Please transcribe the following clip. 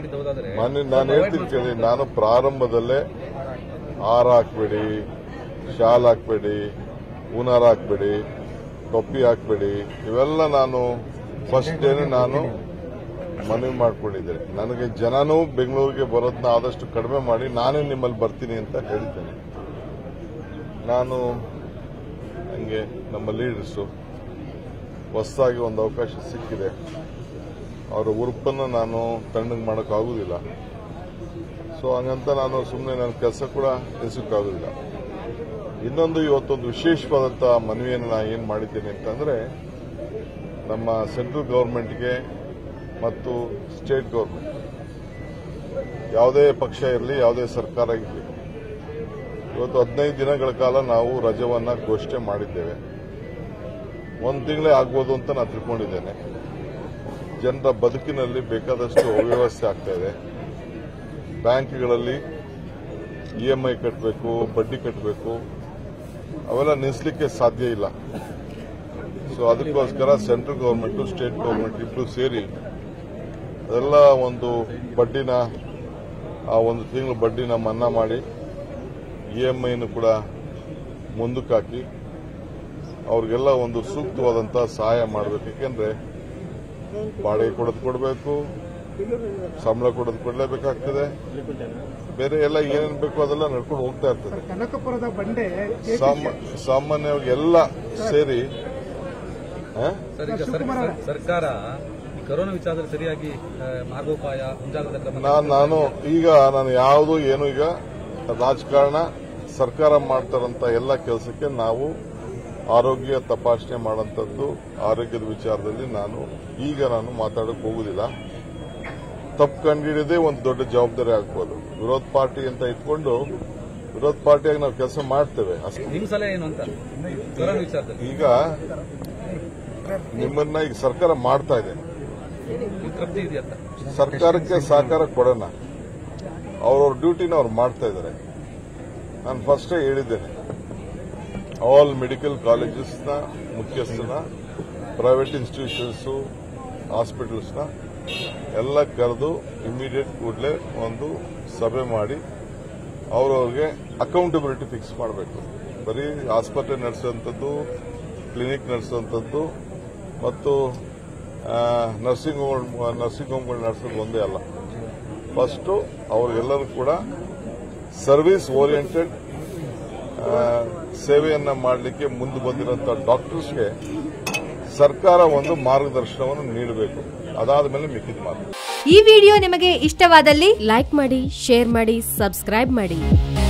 ಮಾಡಿದ್ದು ಹೌದಾದ್ರೆ ಮೊನ್ನೆ ನಾನು ಹೇಳ್ತೀನಿ ಕೇಳಿ ನಾನು ಪ್ರಾರಂಭದಲ್ಲೇ ಹಾರ ಹಾಕ್ಬೇಡಿ ಶಾಲ್ ಹಾಕ್ಬೇಡಿ ಹೂನಾರ ಹಾಕ್ಬೇಡಿ ಟೊಪ್ಪಿ ಹಾಕ್ಬೇಡಿ ಇವೆಲ್ಲ ನಾನು ಫಸ್ಟ್ ಡೇನೆ ನಾನು ಮನವಿ ಮಾಡ್ಕೊಂಡಿದ್ದೇನೆ ನನಗೆ ಜನನೂ ಬೆಂಗಳೂರಿಗೆ ಬರೋದನ್ನ ಆದಷ್ಟು ಕಡಿಮೆ ಮಾಡಿ ನಾನೇ ನಿಮ್ಮಲ್ಲಿ ಬರ್ತೀನಿ ಅಂತ ಹೇಳಿದ್ದೇನೆ ನಾನು ಹಂಗೆ ನಮ್ಮ ಲೀಡರ್ಸು ಹೊಸದಾಗಿ ಒಂದು ಅವಕಾಶ ಸಿಕ್ಕಿದೆ ಅವರ ಉರುಪನ್ನು ನಾನು ತಣ್ಣಗೆ ಮಾಡೋಕ್ಕಾಗೋದಿಲ್ಲ ಸೊ ಹಂಗಂತ ನಾನು ಸುಮ್ಮನೆ ನನ್ನ ಕೆಲಸ ಕೂಡ ನಿಲ್ಲಿಸೋಕ್ಕಾಗೋದಿಲ್ಲ ಇನ್ನೊಂದು ಇವತ್ತೊಂದು ವಿಶೇಷವಾದಂಥ ಮನವಿಯನ್ನು ನಾನು ಏನು ಮಾಡಿದ್ದೇನೆ ಅಂತಂದರೆ ನಮ್ಮ ಸೆಂಟ್ರಲ್ ಗೌರ್ಮೆಂಟ್ಗೆ ಮತ್ತು ಸ್ಟೇಟ್ ಗೌರ್ಮೆಂಟ್ ಯಾವುದೇ ಪಕ್ಷ ಇರಲಿ ಯಾವುದೇ ಸರ್ಕಾರ ಇರಲಿ ಇವತ್ತು ಹದಿನೈದು ದಿನಗಳ ಕಾಲ ನಾವು ರಜವನ್ನು ಘೋಷಣೆ ಮಾಡಿದ್ದೇವೆ ಒಂದು ತಿಂಗಳೇ ಆಗ್ಬೋದು ಅಂತ ನಾನು ತಿಳ್ಕೊಂಡಿದ್ದೇನೆ ಜನರ ಬದುಕಿನಲ್ಲಿ ಬೇಕಾದಷ್ಟು ಅವ್ಯವಸ್ಥೆ ಆಗ್ತಾ ಇದೆ ಬ್ಯಾಂಕ್ಗಳಲ್ಲಿ ಇಎಂಐ ಕಟ್ಟಬೇಕು ಬಡ್ಡಿ ಕಟ್ಟಬೇಕು ಅವೆಲ್ಲ ನಿಲ್ಲಿಸಲಿಕ್ಕೆ ಸಾಧ್ಯ ಇಲ್ಲ ಸೊ ಅದಕ್ಕೋಸ್ಕರ ಸೆಂಟ್ರಲ್ ಗೌರ್ಮೆಂಟ್ ಸ್ಟೇಟ್ ಗೌರ್ಮೆಂಟ್ ಇಬ್ಬರು ಸೇರಿ ಅದೆಲ್ಲ ಒಂದು ಬಡ್ಡಿನ ಆ ಒಂದು ತಿಂಗಳು ಬಡ್ಡಿನ ಮನ್ನಾ ಮಾಡಿ ಇ ಎಂ ಐನು ಕೂಡ ಮುಂದಕ್ಕೆ ಹಾಕಿ ಅವ್ರಿಗೆಲ್ಲ ಒಂದು ಸೂಕ್ತವಾದಂಥ ಸಹಾಯ ಮಾಡಬೇಕು ಯಾಕೆಂದ್ರೆ ಬಾಡಿಗೆ ಕೊಡೋದು ಕೊಡಬೇಕು ಸಂಬಳ ಕೊಡೋದು ಕೊಡಲೇಬೇಕಾಗ್ತದೆ ಬೇರೆ ಎಲ್ಲ ಏನೇನು ಬೇಕು ಅದೆಲ್ಲ ನಡ್ಕೊಂಡು ಹೋಗ್ತಾ ಇರ್ತದೆ ಕನಕಪುರದ ಬಂಡೆ ಸಾಮ- ಸಾಮಾನ್ಯವಾಗಿ ಎಲ್ಲ ಸೇರಿ ಆ? ಸರ್ ಈಗ ಸರ್- ಸರ್- ಸರ್ಕಾರ ಈ ಕೊರೋನಾ ವಿಚಾರದಲ್ಲಿ ಸರಿಯಾಗಿ ಆ, ಮಾರ್ಗೋಪಾಯ ಮುಂಜಾಗ್ರತಾ ಕ್ರಮ ನಾನ್ ನಾನು ಈಗ ನಾನು ಯಾವುದು ಏನು ಈಗ ರಾಜಕಾರಣ ಸರ್ಕಾರ ಮಾಡ್ತಾರಂತ ಎಲ್ಲ ಕೆಲಸಕ್ಕೆ ನಾವು ಆರೋಗ್ಯ ತಪಾಸಣೆ ಮಾಡೋಂಥದ್ದು ಆರೋಗ್ಯದ ವಿಚಾರದಲ್ಲಿ ನಾನು ಈಗ ನಾನು ಮಾತಾಡಕ್ಕೆ ಹೋಗುದಿಲ್ಲ ತಪ್ಪು ಕಂಡುಹಿಡಿಯೋದೇ ಒಂದು ದೊಡ್ಡ ಜವಾಬ್ದಾರಿ ಆಗ್ಬೋದು ವಿರೋಧ ಪಾರ್ಟಿ ಅಂತ ಇಟ್ಕೊಂಡು ವಿರೋಧ ಪಾರ್ಟಿಯಾಗಿ ನಾವು ಕೆಲಸ ಮಾಡ್ತೇವೆ ಅಷ್ಟೇ ನಿಮ್ ಸಲಹೆ ಏನು ಅಂತ ಕೊರೋನಾ ವಿಚಾರದಲ್ಲಿ ಈಗ ನಿಮ್ಮನ್ನ ಈಗ ಸರ್ಕಾರ ಮಾಡ್ತಾ ಇದೆ ನಿಮ್ ತೃಪ್ತಿ ಇದೆಯಂತ ಸರ್ಕಾರಕ್ಕೆ ಸಹಕಾರ ಕೊಡೋಣ ಅವ್ರವ್ರ ಡ್ಯೂಟಿನ ಅವ್ರು ಮಾಡ್ತಾ ಇದ್ದಾರೆ ನಾನು ಫಸ್ಟೇ ಹೇಳಿದ್ದೇನೆ ಆಲ್ ಮೆಡಿಕಲ್ ಕಾಲೇಜಸ್ನ ಮುಖ್ಯಸ್ಥನ ಪ್ರೈವೇಟ್ ಇನ್ಸ್ಟಿಟ್ಯೂಷನ್ಸು ಹಾಸ್ಪಿಟಲ್ಸ್ನ ಎಲ್ಲ ಕರೆದು ಇಮಿಡಿಯೇಟ್ ಕೂಡಲೇ ಒಂದು ಸಭೆ ಮಾಡಿ ಅವ್ರವ್ರಿಗೆ ಅಕೌಂಟಬಿಲಿಟಿ ಫಿಕ್ಸ್ ಮಾಡಬೇಕು ಬರೀ ಆಸ್ಪತ್ರೆ ನಡೆಸುವಂಥದ್ದು ಕ್ಲಿನಿಕ್ ನಡೆಸುವಂಥದ್ದು ಮತ್ತು ಆ, ನರ್ಸಿಂಗ್ ಹೋಮ್ ನರ್ಸಿಂಗ್ ಹೋಮ್ಗಳು ನಡೆಸೋದು ಒಂದೇ ಅಲ್ಲ ಫಸ್ಟು ಅವ್ರಿಗೆಲ್ಲರೂ ಕೂಡ ಸರ್ವಿಸ್ ಓರಿಯೆಂಟೆಡ್ ಸೇವೆಯನ್ನ ಮಾಡಲಿಕ್ಕೆ ಮುಂದೆ ಬಂದಿರುವಂಥ ಡಾಕ್ಟರ್ಸ್ಗೆ ಸರ್ಕಾರ ಒಂದು ಮಾರ್ಗದರ್ಶನವನ್ನು ನೀಡಬೇಕು ಅದಾದ ಮೇಲೆ ಮಿಕ್ಕಿದ ಮಾತು ಈ ವಿಡಿಯೋ ನಿಮಗೆ ಇಷ್ಟವಾದಲ್ಲಿ ಲೈಕ್ ಮಾಡಿ ಶೇರ್ ಮಾಡಿ ಸಬ್ಸ್ಕ್ರೈಬ್ ಮಾಡಿ